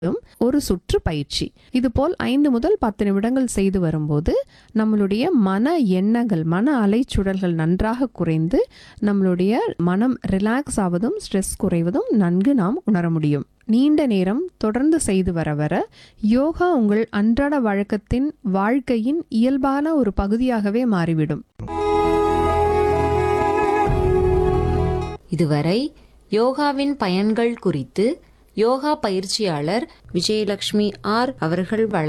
ஒரு சுற்று பயிற்சி இதுபோல் ஐந்து முதல் பத்து நிமிடங்கள் செய்து வரும்போது நம்மளுடைய மன எண்ணங்கள் மன அலைச்சுழல்கள் நன்றாக குறைந்து நம்மளுடைய மனம் ரிலாக்ஸ் ஆவதும் ஸ்ட்ரெஸ் குறைவதும் நன்கு நாம் உணர முடியும் நீண்ட நேரம் தொடர்ந்து செய்து வர வர யோகா உங்கள் அன்றாட வழக்கத்தின் வாழ்க்கையின் இயல்பான ஒரு பகுதியாகவே மாறிவிடும் இதுவரை யோகாவின் பயன்கள் குறித்து யோகா பயிற்சியாளர் விஜயலட்சுமி ஆர் அவர்கள் வழங்கினார்